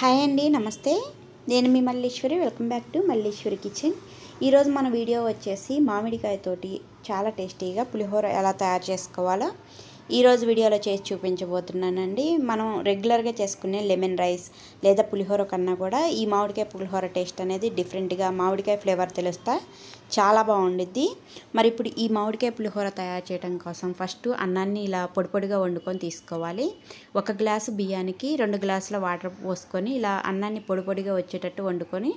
hi అండి నమస్తే నేను మీ Malleswari welcome back to Malleswari kitchen ఈరోజు మన వీడియో వచ్చేసి మామిడికాయతోటి చాలా టేస్టీగా పులిహోర ఎలా తయారు చేసుకోవాలో ఈరోజు వీడియోలో చేసి చూపించబోతున్నానండి మనం రెగ్యులర్గా చేసుకునే లెమన్ రైస్ లేదా పులిహోర కన్నా కూడా ఈ మామిడికాయ పులిహోర టేస్ట్ అనేది డిఫరెంట్గా మామిడికాయ ఫ్లేవర్ తెలుస్తా చాలా బాగుండిద్ది మరి ఇప్పుడు ఈ మామిడికాయ పులిహోర తయారు చేయడం కోసం ఫస్ట్ అన్నాన్ని ఇలా పొడి పొడిగా వండుకొని తీసుకోవాలి ఒక గ్లాసు బియ్యానికి రెండు గ్లాసుల వాటర్ పోసుకొని ఇలా అన్నాన్ని పొడి పొడిగా వచ్చేటట్టు వండుకొని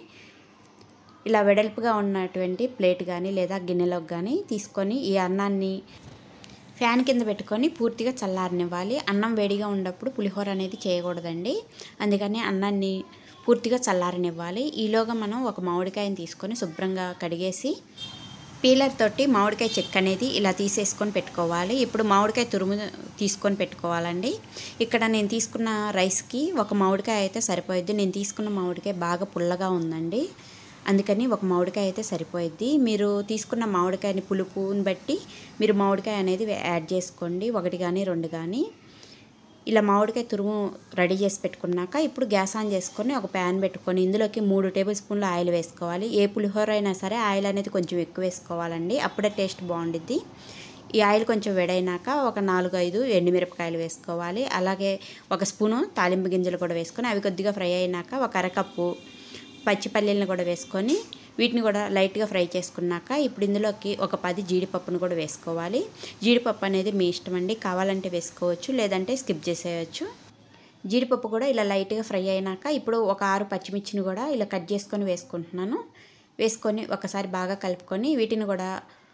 ఇలా వెడల్పుగా ఉన్నటువంటి ప్లేట్ కానీ లేదా గిన్నెలోకి కానీ తీసుకొని ఈ అన్నాన్ని ఫ్యాన్ కింద పెట్టుకొని పూర్తిగా చల్లారనివ్వాలి అన్నం వేడిగా ఉన్నప్పుడు పులిహోర అనేది చేయకూడదండి అందుకని అన్నాన్ని పూర్తిగా చల్లారనివ్వాలి ఈలోగా మనం ఒక మామిడికాయని తీసుకొని శుభ్రంగా కడిగేసి పీలర్ తోటి మామిడికాయ చెక్క అనేది ఇలా తీసేసుకొని పెట్టుకోవాలి ఇప్పుడు మామిడికాయ తురుము తీసుకొని పెట్టుకోవాలండి ఇక్కడ నేను తీసుకున్న రైస్కి ఒక మామిడికాయ అయితే సరిపోయిద్ది నేను తీసుకున్న మామిడికాయ బాగా పుల్లగా ఉందండి అందుకని ఒక మామిడికాయ అయితే సరిపోయిద్ది మీరు తీసుకున్న మామిడికాయని పులుపుని బట్టి మీరు మామిడికాయ అనేది యాడ్ చేసుకోండి ఒకటి కానీ రెండు కానీ ఇలా మామిడికాయ తురుము రెడీ చేసి పెట్టుకున్నాక ఇప్పుడు గ్యాస్ ఆన్ చేసుకొని ఒక ప్యాన్ పెట్టుకొని ఇందులోకి మూడు టేబుల్ స్పూన్లు ఆయిల్ వేసుకోవాలి ఏ పులిహోర అయినా సరే ఆయిల్ అనేది కొంచెం ఎక్కువ వేసుకోవాలండి అప్పుడే టేస్ట్ బాగుండిద్ది ఈ ఆయిల్ కొంచెం వేడైనాక ఒక నాలుగు ఐదు ఎండుమిరపకాయలు వేసుకోవాలి అలాగే ఒక స్పూను తాలింపు గింజలు కూడా వేసుకొని అవి కొద్దిగా ఫ్రై అయినాక ఒక అరకప్పు పచ్చి పల్లీలను కూడా వేసుకొని వీటిని కూడా లైట్గా ఫ్రై చేసుకున్నాక ఇప్పుడు ఇందులోకి ఒక పది జీడిపప్పును కూడా వేసుకోవాలి జీడిపప్పు అనేది మీ ఇష్టం అండి కావాలంటే వేసుకోవచ్చు లేదంటే స్కిప్ చేసేయచ్చు జీడిపప్పు కూడా ఇలా లైట్గా ఫ్రై అయినాక ఇప్పుడు ఒక ఆరు పచ్చిమిర్చిని కూడా ఇలా కట్ చేసుకొని వేసుకుంటున్నాను వేసుకొని ఒకసారి బాగా కలుపుకొని వీటిని కూడా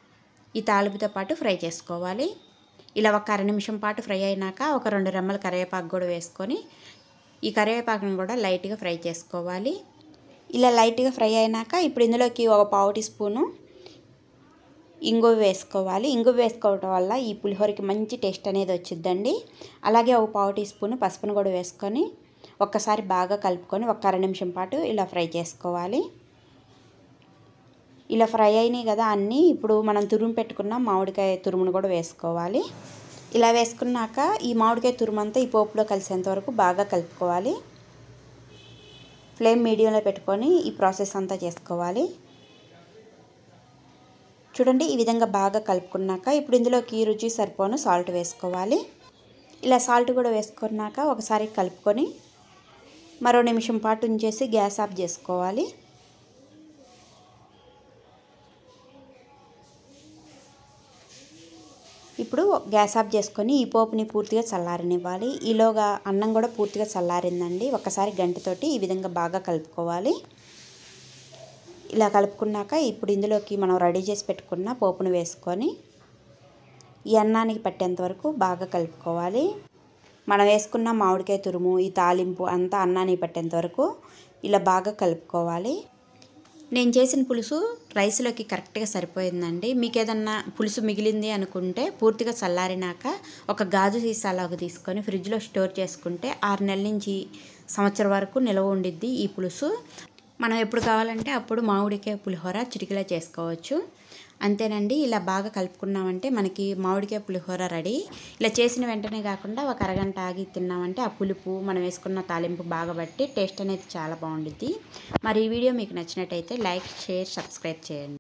ఈ తాలింపుతో పాటు ఫ్రై చేసుకోవాలి ఇలా ఒక అర నిమిషం పాటు ఫ్రై అయినాక ఒక రెండు రెమ్మల కరివేపాకు కూడా వేసుకొని ఈ కరివేపాకును కూడా లైట్గా ఫ్రై చేసుకోవాలి ఇలా లైట్గా ఫ్రై అయినాక ఇప్పుడు ఇందులోకి ఒక పావు టీ స్పూను ఇంగువ వేసుకోవాలి ఇంగువ వేసుకోవడం వల్ల ఈ పులిహోరకి మంచి టేస్ట్ అనేది వచ్చిద్దండి అలాగే ఒక పావు టీ స్పూన్ పసుపును కూడా వేసుకొని ఒక్కసారి బాగా కలుపుకొని ఒక అర నిమిషం పాటు ఇలా ఫ్రై చేసుకోవాలి ఇలా ఫ్రై అయినాయి కదా అన్నీ ఇప్పుడు మనం తురుము పెట్టుకున్న మామిడికాయ తురుమును కూడా వేసుకోవాలి ఇలా వేసుకున్నాక ఈ మామిడికాయ తురుమంతా ఈ పోపులో కలిసేంత వరకు బాగా కలుపుకోవాలి ఫ్లేమ్ మీడియంలో పెట్టుకొని ఈ ప్రాసెస్ అంతా చేసుకోవాలి చూడండి ఈ విధంగా బాగా కలుపుకున్నాక ఇప్పుడు ఇందులోకి రుచి సరిపోను సాల్ట్ వేసుకోవాలి ఇలా సాల్ట్ కూడా వేసుకున్నాక ఒకసారి కలుపుకొని మరో నిమిషం పాటు ఉంచేసి గ్యాస్ ఆఫ్ చేసుకోవాలి ఇప్పుడు గ్యాస్ ఆఫ్ చేసుకొని ఈ పోపుని పూర్తిగా చల్లారనివ్వాలి ఈలోగా అన్నం కూడా పూర్తిగా చల్లారిందండి ఒకసారి గంటతోటి ఈ విధంగా బాగా కలుపుకోవాలి ఇలా కలుపుకున్నాక ఇప్పుడు ఇందులోకి మనం రెడీ చేసి పెట్టుకున్న పోపును వేసుకొని ఈ అన్నానికి పట్టేంత వరకు బాగా కలుపుకోవాలి మనం వేసుకున్న మామిడికాయ తురుము ఈ తాలింపు అంతా అన్నానికి పట్టేంత వరకు ఇలా బాగా కలుపుకోవాలి నేను చేసిన పులుసు రైస్లోకి కరెక్ట్గా సరిపోయిందండి మీకు ఏదన్నా పులుసు మిగిలింది అనుకుంటే పూర్తిగా చల్లారినాక ఒక గాజు సీసాలాగా తీసుకొని ఫ్రిడ్జ్లో స్టోర్ చేసుకుంటే ఆరు నెలల నుంచి సంవత్సరం వరకు నిల్వ ఉండిద్ది ఈ పులుసు మనం ఎప్పుడు కావాలంటే అప్పుడు మామిడికాయ పులిహోర చిటికలా చేసుకోవచ్చు అంతేనండి ఇలా బాగా కలుపుకున్నామంటే మనకి మామిడికాయ పులిహోర రెడీ ఇలా చేసిన వెంటనే కాకుండా ఒక అరగంట ఆగి తిన్నామంటే ఆ పులుపు మనం వేసుకున్న తాలింపు బాగా బట్టి టేస్ట్ అనేది చాలా బాగుండిద్ది మరి ఈ వీడియో మీకు నచ్చినట్టయితే లైక్ షేర్ సబ్స్క్రైబ్ చేయండి